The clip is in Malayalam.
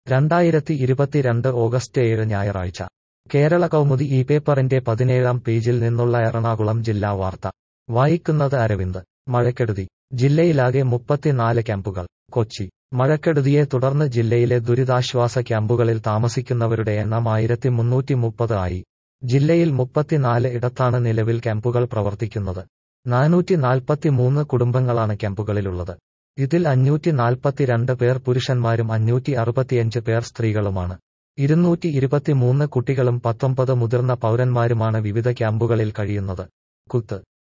രണ്ടായിരത്തി ഇരുപത്തിരണ്ട് ഓഗസ്റ്റ് ഏഴ് ഞായറാഴ്ച കേരള കൗമുദി ഈ പേപ്പറിന്റെ പതിനേഴാം പേജിൽ നിന്നുള്ള എറണാകുളം ജില്ലാ വാർത്ത വായിക്കുന്നത് അരവിന്ദ് മഴക്കെടുതി ജില്ലയിലാകെ മുപ്പത്തിനാല് ക്യാമ്പുകൾ കൊച്ചി മഴക്കെടുതിയെ തുടർന്ന് ജില്ലയിലെ ദുരിതാശ്വാസ ക്യാമ്പുകളിൽ താമസിക്കുന്നവരുടെ എണ്ണം ആയിരത്തി മുന്നൂറ്റി മുപ്പത് ആയി ജില്ലയിൽ മുപ്പത്തിനാല് ഇടത്താണ് നിലവിൽ ക്യാമ്പുകൾ പ്രവർത്തിക്കുന്നത് നാനൂറ്റി നാൽപ്പത്തിമൂന്ന് കുടുംബങ്ങളാണ് ക്യാമ്പുകളിലുള്ളത് ഇതിൽ അഞ്ഞൂറ്റി നാൽപ്പത്തിരണ്ട് പേർ പുരുഷന്മാരും അഞ്ഞൂറ്റി അറുപത്തിയഞ്ച് പേർ സ്ത്രീകളുമാണ് ഇരുന്നൂറ്റി ഇരുപത്തിമൂന്ന് കുട്ടികളും പത്തൊമ്പത് മുതിർന്ന പൗരന്മാരുമാണ് വിവിധ ക്യാമ്പുകളിൽ കഴിയുന്നത് കുത്ത്